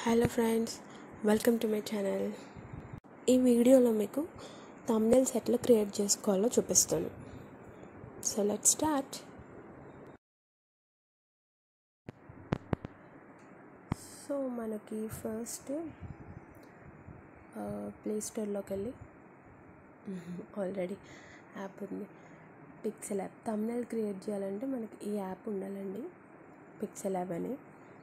hello friends welcome to my channel ఈ వీడియోలో మీకు తమ్నెల్స్ ఎట్లా క్రియేట్ చేసుకోవాలో చూపిస్తాను సో లెట్ స్టార్ట్ సో మనకి ఫస్ట్ ప్లే స్టోర్లోకి వెళ్ళి ఆల్రెడీ యాప్ ఉంది పిక్సెల్ యాప్ తమ్నెల్ క్రియేట్ చేయాలంటే మనకి ఈ యాప్ ఉండాలండి పిక్సెల్ యాప్ అని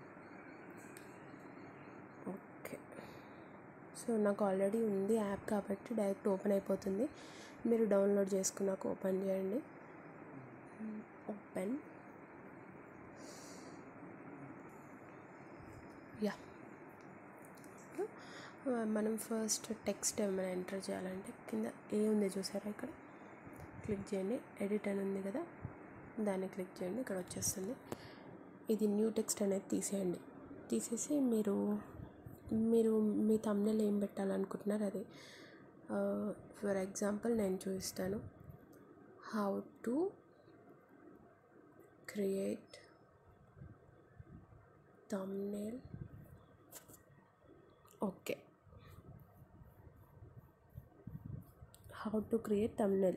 ఓకే సో నాకు ఆల్రెడీ ఉంది యాప్ కాబట్టి డైరెక్ట్ ఓపెన్ అయిపోతుంది మీరు డౌన్లోడ్ చేసుకున్నాక ఓపెన్ చేయండి ఓపెన్ యా మనం ఫస్ట్ టెక్స్ట్ ఏమైనా ఎంటర్ చేయాలంటే కింద ఏ ఉంది చూసారా ఇక్కడ క్లిక్ చేయండి ఎడిట్ అని ఉంది కదా దాన్ని క్లిక్ చేయండి ఇక్కడ వచ్చేస్తుంది ఇది న్యూ టెక్స్ట్ అనేది తీసేయండి తీసేసి మీరు మీరు మీ తమ్నెల్ ఏం పెట్టాలనుకుంటున్నారు అది ఫర్ ఎగ్జాంపుల్ నేను చూపిస్తాను how to create thumbnail okay how to create thumbnail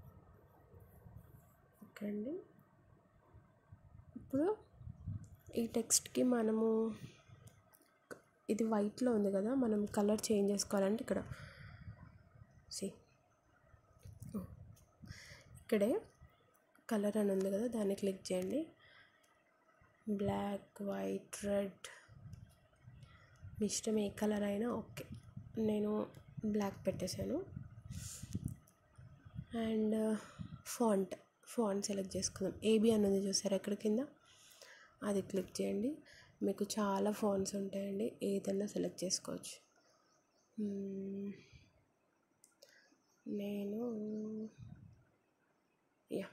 okay అండి ఇప్పుడు ఈ టెక్స్ట్కి మనము ఇది వైట్లో ఉంది కదా మనం కలర్ చేంజ్ చేసుకోవాలంటే ఇక్కడ సి ఇక్కడే కలర్ అని ఉంది కదా దాన్ని క్లిక్ చేయండి బ్లాక్ వైట్ రెడ్ మీ ఇష్టం ఏ కలర్ అయినా ఓకే నేను బ్లాక్ పెట్టేశాను అండ్ ఫాంట్ ఫాంట్ సెలెక్ట్ చేసుకుందాం ఏబి అన్నది చూసారా ఎక్కడ కింద అది క్లిక్ చేయండి మీకు చాలా ఫోన్స్ ఉంటాయండి ఏదైనా సెలెక్ట్ చేసుకోవచ్చు నేను yeah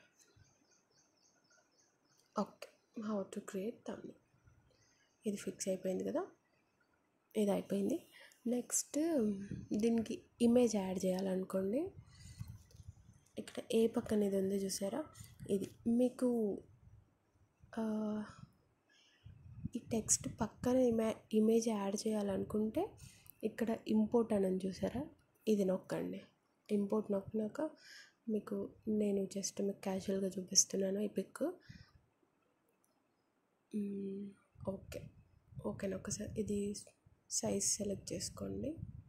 okay how to create తమ్ని ఇది ఫిక్స్ అయిపోయింది కదా ఇది అయిపోయింది నెక్స్ట్ దీనికి ఇమేజ్ యాడ్ చేయాలనుకోండి ఇక్కడ ఏ పక్కన ఇది ఉంది చూసారా ఇది మీకు ఈ టెక్స్ట్ పక్కన ఇమే ఇమేజ్ యాడ్ చేయాలనుకుంటే ఇక్కడ ఇంపోర్ట్ అని చూసారా ఇది నొక్కండి ఇంపోర్ట్ నొక్కినాక మీకు నేను జస్ట్ మీకు క్యాజువల్గా చూపిస్తున్నాను ఈ పిక్ ఓకే ఓకేనా ఒకసారి ఇది సైజ్ సెలెక్ట్ చేసుకోండి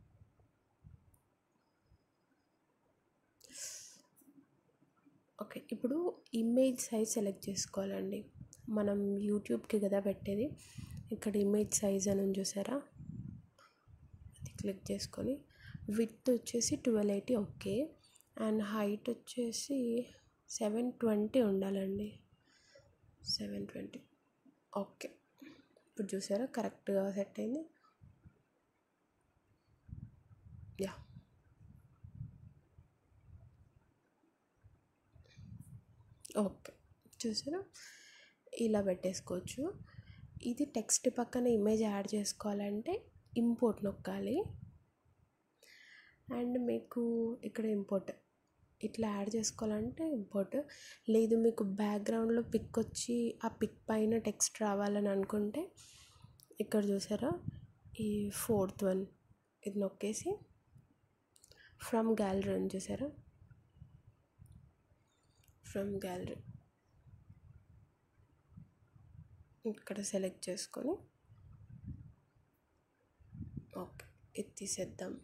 ఓకే ఇప్పుడు ఇమేజ్ సైజ్ సెలెక్ట్ చేసుకోవాలండి మనం యూట్యూబ్కి కదా పెట్టేది ఇక్కడ ఇమేజ్ సైజ్ అని చూసారా అది క్లిక్ చేసుకొని విత్ వచ్చేసి twelve eighty okay and height వచ్చేసి సెవెన్ ట్వంటీ ఉండాలండి సెవెన్ ట్వంటీ ఓకే ఇప్పుడు చూసారా కరెక్ట్గా సెట్ అయింది యా ఓకే చూసారా ఇలా పెట్టేసుకోవచ్చు ఇది టెక్స్ట్ పక్కన ఇమేజ్ యాడ్ చేసుకోవాలంటే ఇంపోర్ట్ నొక్కాలి అండ్ మీకు ఇక్కడ ఇంపోర్ట్ ఇట్లా యాడ్ చేసుకోవాలంటే ఇంపోర్ట్ లేదు మీకు బ్యాక్గ్రౌండ్లో పిక్ వచ్చి ఆ పిక్ పైన టెక్స్ట్ రావాలని అనుకుంటే ఇక్కడ చూసారా ఈ ఫోర్త్ వన్ ఇది నొక్కేసి ఫ్రమ్ గ్యాలరీ అని చూసారా ఫ్రమ్ గ్యాలరీ ఇక్కడ సెలెక్ట్ చేసుకొని ఓకే ఇది తీసేద్దాం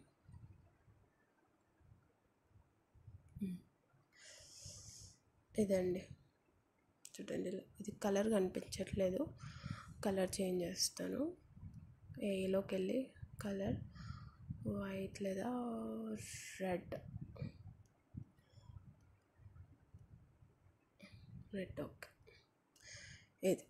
ఇదండి చూడండి ఇది కలర్ కనిపించట్లేదు కలర్ చేంజ్ చేస్తాను ఏలోకి వెళ్ళి కలర్ వైట్ లేదా రెడ్ రెడ్ ఓకే ఇది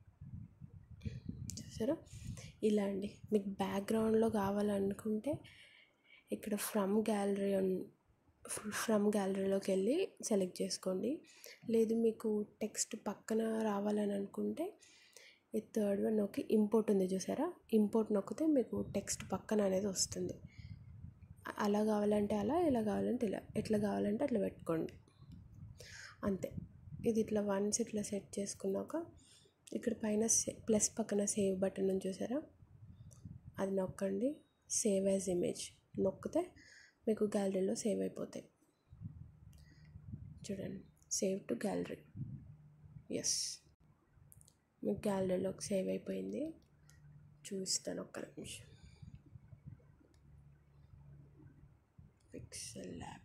చూసారా ఇలా అండి మీకు బ్యాక్గ్రౌండ్లో కావాలనుకుంటే ఇక్కడ ఫ్రమ్ గ్యాలరీ ఫ్రమ్ గ్యాలరీలోకి వెళ్ళి సెలెక్ట్ చేసుకోండి లేదు మీకు టెక్స్ట్ పక్కన రావాలని అనుకుంటే ఈ థర్డ్ వన్ నొక్కి ఇంపోర్ట్ ఉంది చూసారా ఇంపోర్ట్ నొక్కితే మీకు టెక్స్ట్ పక్కన అనేది వస్తుంది అలా కావాలంటే అలా ఇలా కావాలంటే ఇలా ఎట్లా కావాలంటే అట్లా పెట్టుకోండి అంతే ఇది ఇట్లా వన్స్ ఇట్లా సెట్ చేసుకున్నాక ఇక్కడ పైన ప్లస్ పక్కన సేవ్ బటన్ ఉంది చూసారా అది నొక్కండి సేవ్ యాజ్ ఇమేజ్ నొక్కితే మీకు గ్యాలరీలో సేవ్ అయిపోతాయి చూడండి సేవ్ టు గ్యాలరీ ఎస్ మీకు గ్యాలరీలోకి సేవ్ అయిపోయింది చూస్తాను ఒక్క నిమిషం పిక్సెల్ ల్యాబ్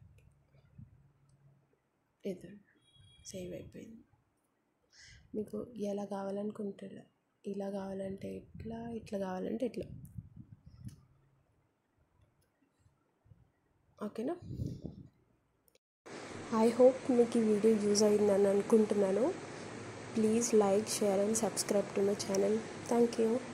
ఇది సేవ్ అయిపోయింది మీకు ఎలా కావాలనుకుంటారా ఇలా కావాలంటే ఇట్లా ఇట్లా కావాలంటే ఇట్లా ఓకేనా ఐ హోప్ మీకు ఈ వీడియో యూజ్ అయిందని అనుకుంటున్నాను please like share and subscribe to my channel thank you